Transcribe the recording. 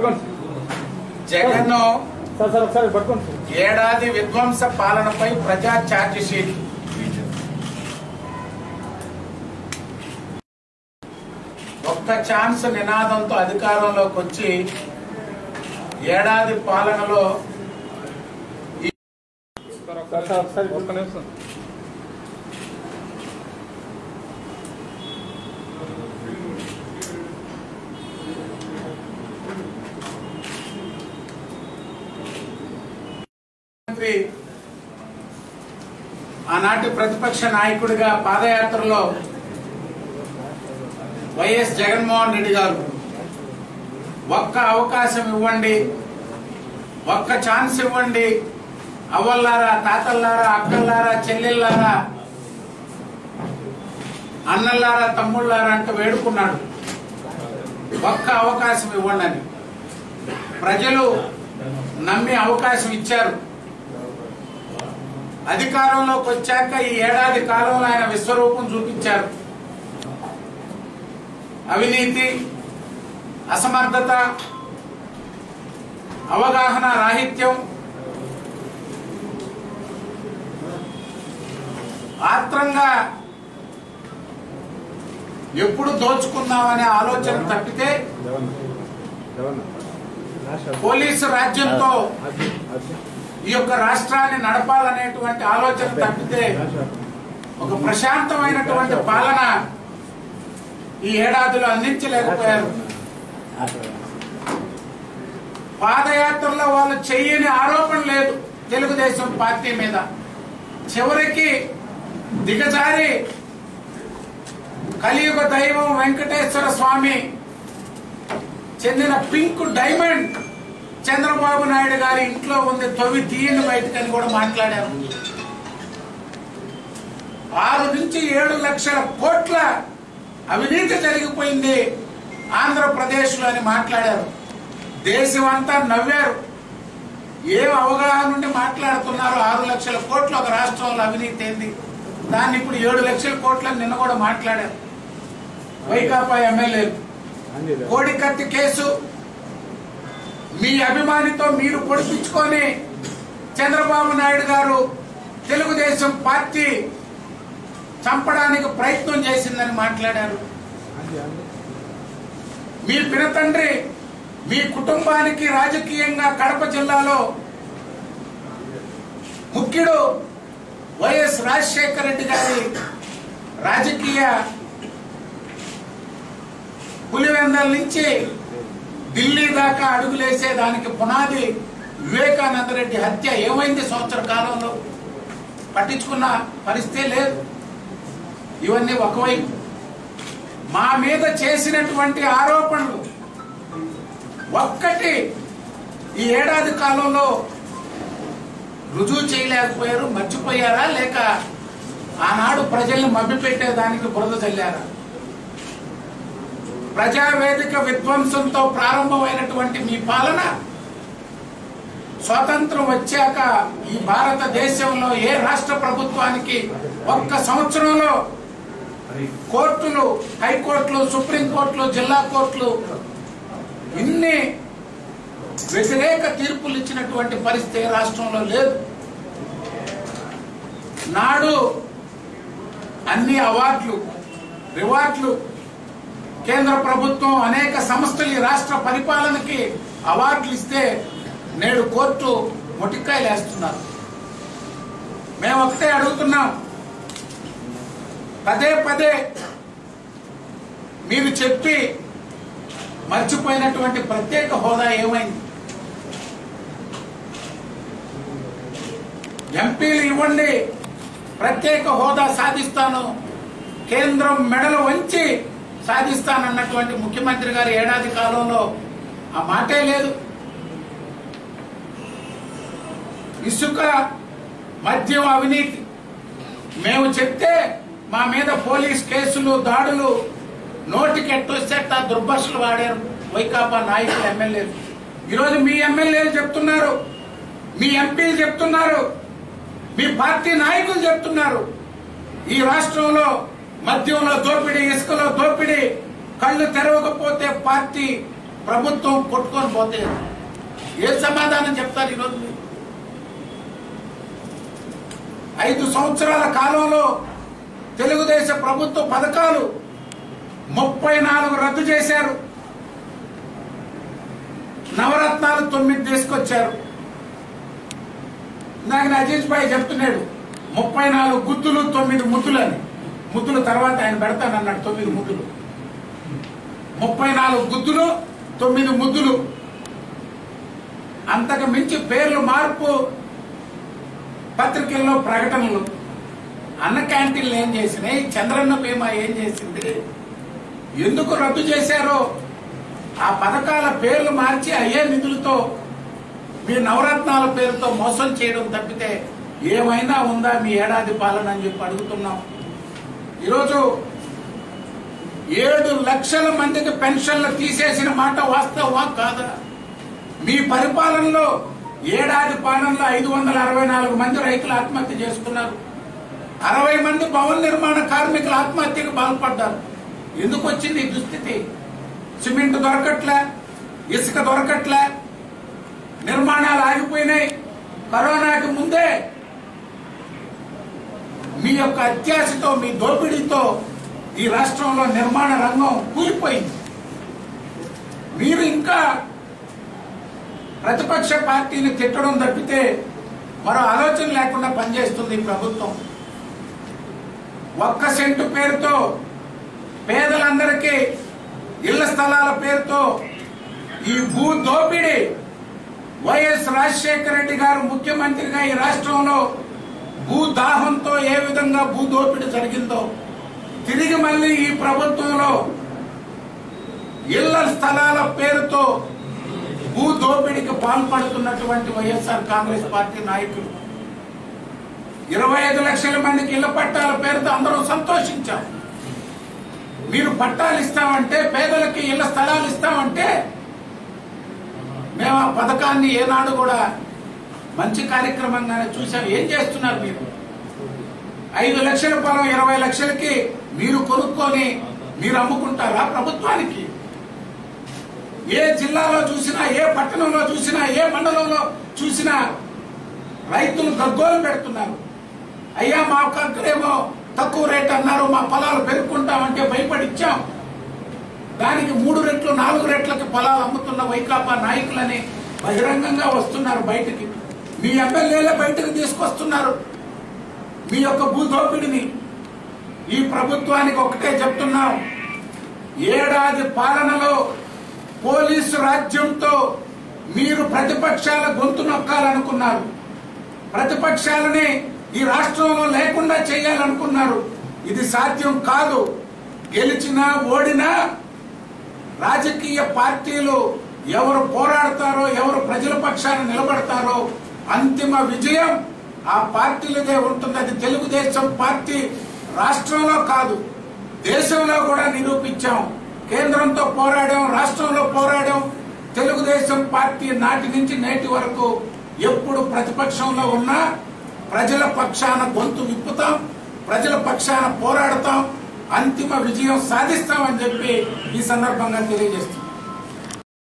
Jagan sir sir ఒకసారి పట్టుకోండి sir ఏడాది విధ్వంస పాలనపై ప్రజా ఛార్జ్ షీట్ ఒక్క ఛాన్స్ నినాదంతో అధికారంలోకి వచ్చి ఏడాది పాలనలో సార్ సార్ ఒకసారి ఒక్క నిమిషం ముఖ్యమంత్రి ఆనాటి ప్రతిపక్ష నాయకుడిగా పాదయాత్రలో వైఎస్ జగన్మోహన్ రెడ్డి గారు ఒక్క అవకాశం ఇవ్వండి ఒక్క ఛాన్స్ ఇవ్వండి అవ్వల్లారా తాతల్లారా అక్కల్లారా చెల్లెల్లారా అన్నల్లారా తమ్ముళ్ళారా అంటే వేడుకున్నాడు ఒక్క అవకాశం ఇవ్వండి అని ప్రజలు నమ్మి అవకాశం ఇచ్చారు అధికారంలోకి వచ్చాక ఈ ఏడాది కాలంలో ఆయన విశ్వరూపం చూపించారు అవినీతి అసమర్థత అవగాహన రాహిత్యం ఆత్రంగా ఎప్పుడు దోచుకుందామనే ఆలోచన తప్పితే పోలీసు రాజ్యంతో ఈ యొక్క రాష్ట్రాన్ని నడపాలనేటువంటి ఆలోచన తప్పితే ఒక ప్రశాంతమైనటువంటి పాలన ఈ ఏడాదిలో అందించలేకపోయారు పాదయాత్రలో వాళ్ళు చెయ్యని ఆరోపణ లేదు తెలుగుదేశం పార్టీ మీద చివరికి దిగజారి కలియుగ దైవం వెంకటేశ్వర స్వామి చెందిన పింక్ డైమండ్ చంద్రబాబు నాయుడు గారి ఇంట్లో ఉంది తొవి తీయండి బయటకని కూడా మాట్లాడారు ఆరు నుంచి ఏడు లక్షల కోట్ల అవినీతి జరిగిపోయింది ఆంధ్రప్రదేశ్ లో అని మాట్లాడారు దేశం అంతా నవ్వారు ఏం అవగాహన నుండి మాట్లాడుతున్నారు ఆరు లక్షల కోట్లు ఒక రాష్ట్రంలో అవినీతి ఏంది దాన్ని ఇప్పుడు ఏడు లక్షల కోట్లని నిన్న కూడా మాట్లాడారు వైకాపా ఎమ్మెల్యేలు కోడికత్తి కేసు మీ అభిమానితో మీరు పొడిపించుకొని చంద్రబాబు నాయుడు గారు తెలుగుదేశం పార్టీ చంపడానికి ప్రయత్నం చేసిందని మాట్లాడారు మీ పినతండ్రి మీ కుటుంబానికి రాజకీయంగా కడప జిల్లాలో ముఖ్యుడు వైఎస్ రాజశేఖర రెడ్డి గారి రాజకీయ పులివెందల నుంచి ఢిల్లీ దాకా అడుగులేసే దానికి పునాది వివేకానంద రెడ్డి హత్య ఏమైంది సంవత్సర కాలంలో పట్టించుకున్న పరిస్థితే లేదు ఇవన్నీ ఒకవైపు మా మీద చేసినటువంటి ఆరోపణలు ఒక్కటి ఈ ఏడాది కాలంలో రుజువు చేయలేకపోయారు మర్చిపోయారా లేక ఆనాడు ప్రజల్ని మభ్యపెట్టేదానికి బురద చల్లారా ప్రజావేదిక విధ్వంసంతో ప్రారంభమైనటువంటి మీ పాలన స్వాతంత్రం వచ్చాక ఈ భారతదేశంలో ఏ రాష్ట్ర ప్రభుత్వానికి ఒక్క సంవత్సరంలో కోర్టులు హైకోర్టులు సుప్రీంకోర్టులు జిల్లా కోర్టులు ఇన్ని వ్యతిరేక తీర్పులు ఇచ్చినటువంటి పరిస్థితి ఏ రాష్ట్రంలో లేదు నాడు అన్ని అవార్డులు రివార్డులు కేంద్ర ప్రభుత్వం అనేక సంస్థలు ఈ రాష్ట్ర పరిపాలనకి అవార్డులు ఇస్తే నేడు కోర్టు మొటిక్కాయలు వేస్తున్నారు మేము ఒకటే అడుగుతున్నాం పదే పదే మీరు చెప్పి మర్చిపోయినటువంటి ప్రత్యేక హోదా ఏమైంది ఎంపీలు ఇవ్వండి ప్రత్యేక హోదా సాధిస్తాను కేంద్రం మెడలు వంచి సాధిస్తానన్నటువంటి ముఖ్యమంత్రి గారు ఏడాది కాలంలో ఆ మాటే లేదు ఇసుక మద్యం అవినీతి మేము చెప్తే మా మీద పోలీస్ కేసులు దాడులు నోటికి ఎట్టొస్తే అట్టా దుర్భాషలు వాడారు వైకాపా నాయకులు ఎమ్మెల్యేలు ఈరోజు మీ ఎమ్మెల్యేలు చెప్తున్నారు మీ ఎంపీలు చెప్తున్నారు మీ పార్టీ నాయకులు చెప్తున్నారు ఈ రాష్ట్రంలో మద్యంలో దోపిడీ ఇసుకలో దోపిడీ కళ్ళు తెరవకపోతే పార్టీ ప్రభుత్వం కొట్టుకొని పోతే ఏ సమాధానం చెప్తారు ఈరోజు మీరు ఐదు సంవత్సరాల కాలంలో తెలుగుదేశ ప్రభుత్వ పథకాలు ముప్పై నాలుగు రద్దు చేశారు నవరత్నాలు తొమ్మిది తీసుకొచ్చారు నాకు అజీజ్ భాయ్ చెప్తున్నాడు ముప్పై నాలుగు గుద్దులు తొమ్మిది ముద్దులు అని ముద్దులు తర్వాత ఆయన పెడతానన్నాడు తొమ్మిది ముద్దులు ముప్పై నాలుగు గుద్దులు తొమ్మిది ముద్దులు అంతకు మించి పేర్లు మార్పు పత్రికల్లో ప్రకటనలు అన్న క్యాంటీన్లు ఏం చేసినాయి చంద్రన్న బీమా ఏం చేసింది ఎందుకు రద్దు చేశారో ఆ పథకాల పేర్లు మార్చి అయ్యే నిధులతో మీ నవరత్నాల పేరుతో మోసం చేయడం తప్పితే ఏమైనా ఉందా మీ ఏడాది పాలన అని చెప్పి అడుగుతున్నాం ఈరోజు ఏడు లక్షల మందికి పెన్షన్లు తీసేసిన మాట వాస్తవమా కాదా మీ పరిపాలనలో ఏడాది పాలనలో ఐదు వందల అరవై నాలుగు మంది రైతులు ఆత్మహత్య చేసుకున్నారు అరవై మంది భవన నిర్మాణ కార్మికులు ఆత్మహత్యకు పాల్పడ్డారు ఎందుకు వచ్చింది ఈ దుస్థితి సిమెంట్ దొరకట్లే ఇసుక దొరకట్లే నిర్మాణాలు ఆగిపోయినాయి కరోనాకి ముందే మీ యొక్క అత్యాశతో మీ దోపిడీతో ఈ రాష్ట్రంలో నిర్మాణ రంగం కూలిపోయింది మీరు ఇంకా ప్రతిపక్ష పార్టీని తిట్టడం తప్పితే మరో ఆలోచన లేకుండా పనిచేస్తుంది ఈ ప్రభుత్వం ఒక్క సెంటు పేరుతో పేదలందరికీ ఇళ్ల స్థలాల పేరుతో ఈ భూ దోపిడీ వైఎస్ రాజశేఖర రెడ్డి గారు ముఖ్యమంత్రిగా ఈ రాష్ట్రంలో భూ దాహంతో ఏ విధంగా భూ దోపిడీ జరిగిందో తిరిగి మళ్ళీ ఈ ప్రభుత్వంలో ఇళ్ల స్థలాల పేరుతో భూ దోపిడీకి పాల్పడుతున్నటువంటి వైఎస్ఆర్ కాంగ్రెస్ పార్టీ నాయకులు ఇరవై ఐదు లక్షల మందికి ఇళ్ల పట్టాల పేరుతో అందరూ సంతోషించారు మీరు పట్టాలు ఇస్తామంటే పేదలకి ఇళ్ల స్థలాలు ఇస్తామంటే మేము ఆ పథకాన్ని ఏనాడు కూడా మంచి కార్యక్రమంగానే చూసాం ఏం చేస్తున్నారు మీరు ఐదు లక్షల పొలం ఇరవై లక్షలకి మీరు కొనుక్కొని మీరు అమ్ముకుంటారా ప్రభుత్వానికి ఏ జిల్లాలో చూసినా ఏ పట్టణంలో చూసినా ఏ మండలంలో చూసినా రైతులు గగ్గోలు పెడుతున్నారు అయ్యా మా అక్కడేమో తక్కువ రేట్ అన్నారు మా పొలాలు పెరుక్కుంటామంటే భయపడి ఇచ్చాం దానికి మూడు రెట్లు నాలుగు రెట్లకి పొలాలు అమ్ముతున్న వైకాపా నాయకులని బహిరంగంగా వస్తున్నారు బయటికి మీ ఎమ్మెల్యేలే బయటకు తీసుకొస్తున్నారు మీ యొక్క భూదోపిడిని ఈ ప్రభుత్వానికి ఒకటే చెప్తున్నాం ఏడాది పాలనలో పోలీసు రాజ్యంతో మీరు ప్రతిపక్షాల గొంతు నొక్కాలనుకున్నారు ప్రతిపక్షాలని ఈ రాష్ట్రంలో లేకుండా చేయాలనుకున్నారు ఇది సాధ్యం కాదు గెలిచినా ఓడినా రాజకీయ పార్టీలు ఎవరు పోరాడతారో ఎవరు ప్రజల పక్షాన నిలబడతారో అంతిమ విజయం ఆ పార్టీలదే ఉంటుంది అది తెలుగుదేశం పార్టీ రాష్ట్రంలో కాదు దేశంలో కూడా నిరూపించాం కేంద్రంతో పోరాడాం రాష్ట్రంలో పోరాడాం తెలుగుదేశం పార్టీ నాటి నుంచి నేటి వరకు ఎప్పుడు ప్రతిపక్షంలో ఉన్నా ప్రజల పక్షాన గొంతు విప్పుతాం ప్రజల పక్షాన పోరాడతాం అంతిమ విజయం సాధిస్తామని చెప్పి ఈ సందర్భంగా తెలియజేస్తున్నాం